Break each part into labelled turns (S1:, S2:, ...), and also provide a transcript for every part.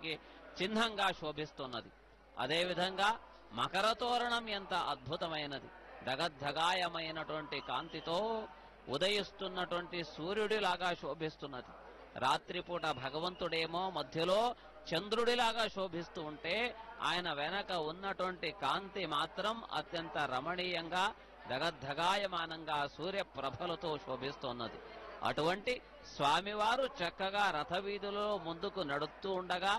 S1: దానికి చిహ్నంగా శోభిస్తున్నది అదేవిధంగా మకర తోరణం ఎంత అద్భుతమైనది దగద్ధగాయమైనటువంటి కాంతితో ఉదయిస్తున్నటువంటి సూర్యుడిలాగా శోభిస్తున్నది రాత్రిపూట భగవంతుడేమో మధ్యలో చంద్రుడిలాగా శోభిస్తూ ఉంటే ఆయన వెనక ఉన్నటువంటి కాంతి మాత్రం అత్యంత రమణీయంగా దగద్ధగాయమానంగా సూర్యప్రభలతో శోభిస్తున్నది అటువంటి స్వామివారు చక్కగా రథవీధిలో ముందుకు నడుస్తూ ఉండగా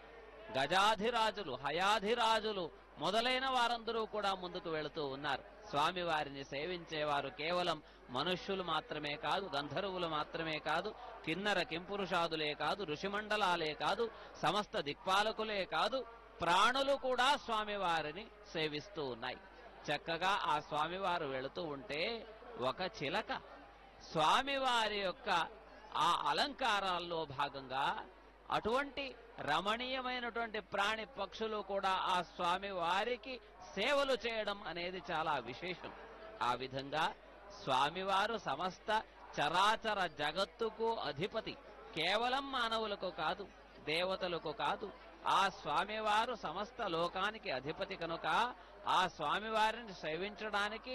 S1: గజాధిరాజులు హయాధిరాజులు మొదలైన వారందరూ కూడా ముందుకు వెళుతూ ఉన్నారు స్వామివారిని సేవించేవారు కేవలం మనుష్యులు మాత్రమే కాదు గంధర్వులు మాత్రమే కాదు కిన్నర కింపురుషాదులే కాదు ఋషిమండలాలే కాదు సమస్త దిక్పాలకులే కాదు ప్రాణులు కూడా స్వామివారిని సేవిస్తూ ఉన్నాయి చక్కగా ఆ స్వామివారు వెళుతూ ఉంటే ఒక చిలక స్వామివారి యొక్క ఆ అలంకారాల్లో భాగంగా అటువంటి రమణీయమైనటువంటి ప్రాణి పక్షులు కూడా ఆ స్వామి వారికి సేవలు చేయడం అనేది చాలా విశేషం ఆ విధంగా స్వామివారు సమస్త చరాచర జగత్తుకు అధిపతి కేవలం మానవులకు కాదు దేవతలకు కాదు ఆ స్వామివారు సమస్త లోకానికి అధిపతి కనుక ఆ స్వామివారిని సేవించడానికి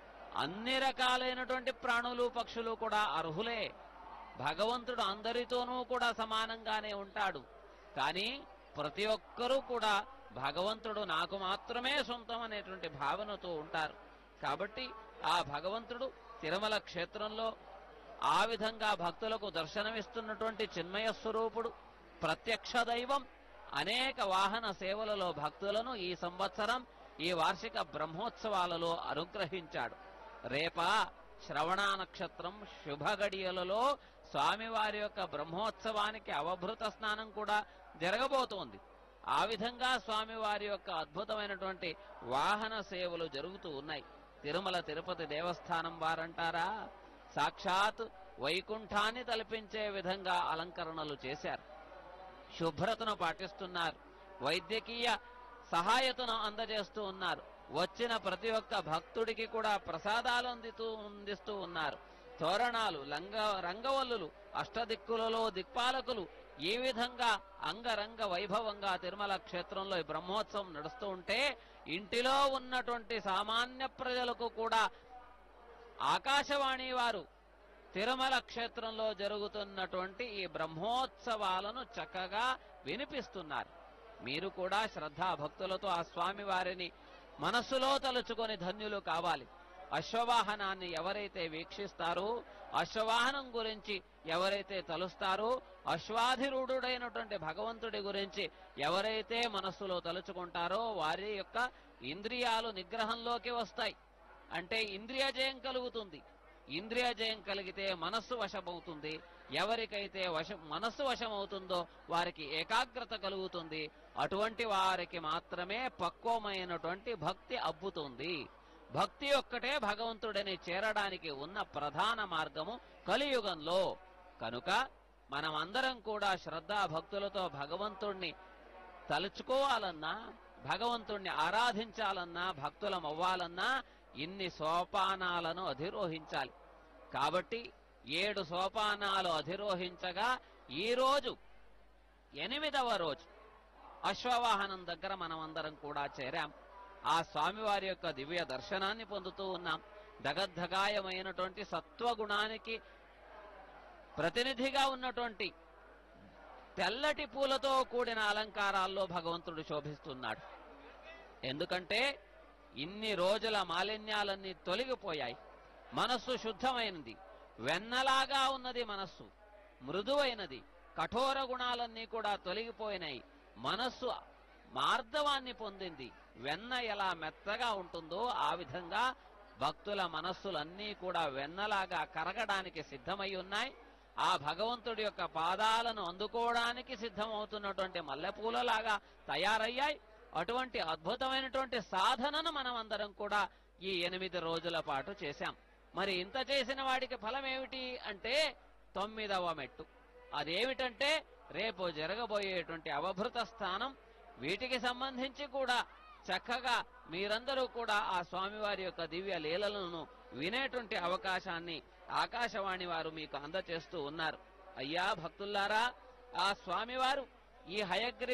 S1: అన్ని రకాలైనటువంటి ప్రాణులు పక్షులు కూడా అర్హులే భగవంతుడు అందరితోనూ కూడా సమానంగానే ఉంటాడు కానీ ప్రతి ఒక్కరూ కూడా భగవంతుడు నాకు మాత్రమే సొంతం అనేటువంటి భావనతో ఉంటారు కాబట్టి ఆ భగవంతుడు తిరుమల క్షేత్రంలో ఆ విధంగా భక్తులకు దర్శనమిస్తున్నటువంటి చిన్మయ స్వరూపుడు ప్రత్యక్ష దైవం అనేక వాహన సేవలలో భక్తులను ఈ సంవత్సరం ఈ వార్షిక బ్రహ్మోత్సవాలలో అనుగ్రహించాడు రేపా శ్రవణ నక్షత్రం శుభ గడియలలో స్వామివారి యొక్క బ్రహ్మోత్సవానికి అవభృత స్నానం కూడా జరగబోతోంది ఆ విధంగా స్వామివారి యొక్క అద్భుతమైనటువంటి వాహన సేవలు జరుగుతూ ఉన్నాయి తిరుమల తిరుపతి దేవస్థానం వారంటారా సాక్షాత్ వైకుంఠాన్ని తలపించే విధంగా అలంకరణలు చేశారు శుభ్రతను పాటిస్తున్నారు వైద్యకీయ సహాయతను అందజేస్తూ ఉన్నారు వచ్చిన ప్రతి ఒక్క భక్తుడికి కూడా ప్రసాదాలు అందితూ అందిస్తూ ఉన్నారు తోరణాలు లంగ రంగవల్లులు అష్టదిక్కులలో దిక్పాలకులు ఈ విధంగా అంగరంగ వైభవంగా తిరుమల క్షేత్రంలో ఈ బ్రహ్మోత్సవం నడుస్తూ ఉంటే ఇంటిలో ఉన్నటువంటి సామాన్య ప్రజలకు కూడా ఆకాశవాణి వారు తిరుమల క్షేత్రంలో జరుగుతున్నటువంటి ఈ బ్రహ్మోత్సవాలను చక్కగా వినిపిస్తున్నారు మీరు కూడా శ్రద్ధా భక్తులతో ఆ స్వామి వారిని మనస్సులో తలుచుకొని ధన్యులు కావాలి అశ్వవాహనాన్ని ఎవరైతే వీక్షిస్తారో అశ్వవాహనం గురించి ఎవరైతే తలుస్తారో అశ్వాధిరూఢుడైనటువంటి భగవంతుడి గురించి ఎవరైతే మనస్సులో తలుచుకుంటారో వారి యొక్క ఇంద్రియాలు నిగ్రహంలోకి వస్తాయి అంటే ఇంద్రియ జయం కలుగుతుంది ఇంద్రియ జయం కలిగితే మనస్సు వశమవుతుంది ఎవరికైతే వశం మనస్సు వశమవుతుందో వారికి ఏకాగ్రత కలుగుతుంది అటువంటి వారికి మాత్రమే పక్వమైనటువంటి భక్తి అబ్బుతుంది భక్తి ఒక్కటే భగవంతుడిని చేరడానికి ఉన్న ప్రధాన మార్గము కలియుగంలో కనుక మనమందరం కూడా శ్రద్ధా భక్తులతో భగవంతుణ్ణి తలుచుకోవాలన్నా భగవంతుణ్ణి ఆరాధించాలన్నా భక్తులం అవ్వాలన్నా ఇన్ని సోపానాలను అధిరోహించాలి కాబట్టి ఏడు సోపానాలు అధిరోహించగా ఈ రోజు ఎనిమిదవ రోజు అశ్వవాహనం దగ్గర మనమందరం కూడా చేరాం ఆ స్వామివారి యొక్క దివ్య దర్శనాన్ని పొందుతూ ఉన్నాం దగద్ధగాయమైనటువంటి సత్వగుణానికి ప్రతినిధిగా ఉన్నటువంటి తెల్లటి పూలతో కూడిన అలంకారాల్లో భగవంతుడు శోభిస్తున్నాడు ఎందుకంటే ఇన్ని రోజుల మాలిన్యాలన్నీ తొలగిపోయాయి మనస్సు శుద్ధమైనది వెన్నలాగా ఉన్నది మనస్సు మృదువైనది కఠోర గుణాలన్నీ కూడా తొలగిపోయినాయి మనస్సు మార్దవాన్ని పొందింది వెన్న ఎలా మెత్తగా ఉంటుందో ఆ విధంగా భక్తుల మనస్సులన్నీ కూడా వెన్నలాగా కరగడానికి సిద్ధమై ఉన్నాయి ఆ భగవంతుడి యొక్క పాదాలను అందుకోవడానికి సిద్ధమవుతున్నటువంటి మల్లెపూలలాగా తయారయ్యాయి అటువంటి అద్భుతమైనటువంటి సాధనను మనం అందరం కూడా ఈ ఎనిమిది రోజుల పాటు చేశాం మరి ఇంత చేసిన వాడికి ఫలం ఏమిటి అంటే తొమ్మిదవ మెట్టు అదేమిటంటే రేపు జరగబోయేటువంటి అవభృత స్థానం వీటికి సంబంధించి కూడా చక్కగా మీరందరూ కూడా ఆ స్వామివారి యొక్క దివ్య లీలలను వినేటువంటి అవకాశాన్ని ఆకాశవాణి వారు మీకు అందచేస్తూ ఉన్నారు అయ్యా భక్తుల్లారా ఆ స్వామివారు ఈ హయగ్రీ